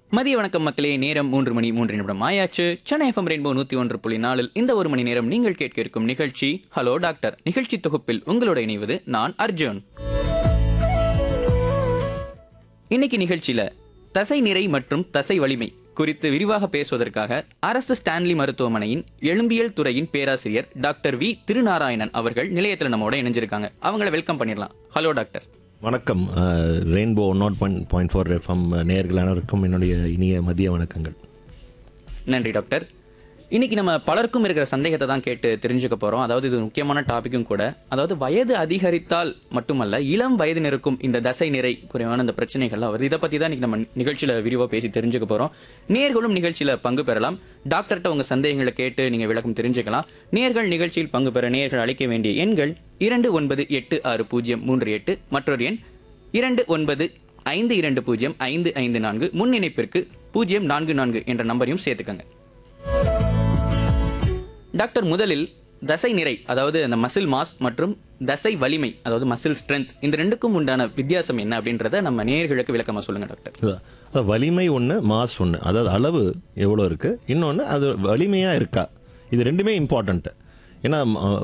மதிய வணக்கம் மக்களே நேரம் மூன்று மணி மூன்று நிமிடம் ஆயாச்சு சென்னை எஃப்எம் ரெயின்போ நூத்தி ஒன்று புள்ளி நாலில் இந்த ஒரு மணி நேரம் நீங்கள் கேட்க இருக்கும் நிகழ்ச்சி ஹலோ டாக்டர் நிகழ்ச்சி தொகுப்பில் உங்களோட இணைவது நான் அர்ஜுன் இன்னைக்கு நிகழ்ச்சியில தசை நிறை மற்றும் தசை வலிமை குறித்து விரிவாக பேசுவதற்காக அரசு ஸ்டான்லி மருத்துவமனையின் எலும்பியல் துறையின் பேராசிரியர் டாக்டர் வி திருநாராயணன் அவர்கள் நிலையத்தில் நம்மோட இணைஞ்சிருக்காங்க அவங்கள வெல்கம் பண்ணிடலாம் ஹலோ டாக்டர் வணக்கம் rainbow nought point point four FM நேயர்கள் அனைவருக்கும் என்னுடைய இனிய மதிய வணக்கங்கள் நன்றி டாக்டர் இன்னைக்கு நம்ம பலருக்கும் இருக்கிற சந்தேகத்தை தான் கேட்டு தெரிஞ்சுக்க போறோம் அதாவது இது ஒரு முக்கியமான டாபிக்கும் கூட அதாவது வயது அதிகரித்தால் மட்டுமல்ல இளம் வயதினருக்கும் இந்த தசை நிறை குறைவான இந்த பிரச்சனைகள்லாம் வருது இதை பத்தி தான் இன்னைக்கு நம்ம நிகழ்ச்சியில விரிவா பேசி தெரிஞ்சுக்க போறோம் நேர்களும் நிகழ்ச்சியில பங்கு பெறலாம் டாக்டர்கிட்ட உங்க சந்தேகங்களை கேட்டு நீங்க விளக்கம் தெரிஞ்சுக்கலாம் நேர்கள் நிகழ்ச்சியில் பங்கு பெற நேர்கள் அழைக்க வேண்டிய எண்கள் இரண்டு ஒன்பது எட்டு ஆறு பூஜ்ஜியம் மூன்று எட்டு மற்றொரு எண் இரண்டு ஒன்பது ஐந்து இரண்டு பூஜ்ஜியம் ஐந்து ஐந்து நான்கு முன் இணைப்பிற்கு பூஜ்ஜியம் நான்கு நான்கு என்ற நம்பரையும் சேர்த்துக்கங்க டாக்டர் முதலில் தசை நிறை அதாவது அந்த மசில் மாஸ் மற்றும் தசை வலிமை அதாவது மசில் ஸ்ட்ரென்த் இந்த ரெண்டுக்கும் உண்டான வித்தியாசம் என்ன அப்படின்றத நம்ம நேயர்களுக்கு விளக்கமா சொல்லுங்க டாக்டர் அதாவது வலிமை ஒன்று மாஸ் ஒன்று அதாவது அளவு எவ்வளோ இருக்குது இன்னொன்று அது வலிமையாக இருக்கா இது ரெண்டுமே இம்பார்ட்டண்ட்டு ஏன்னா ம-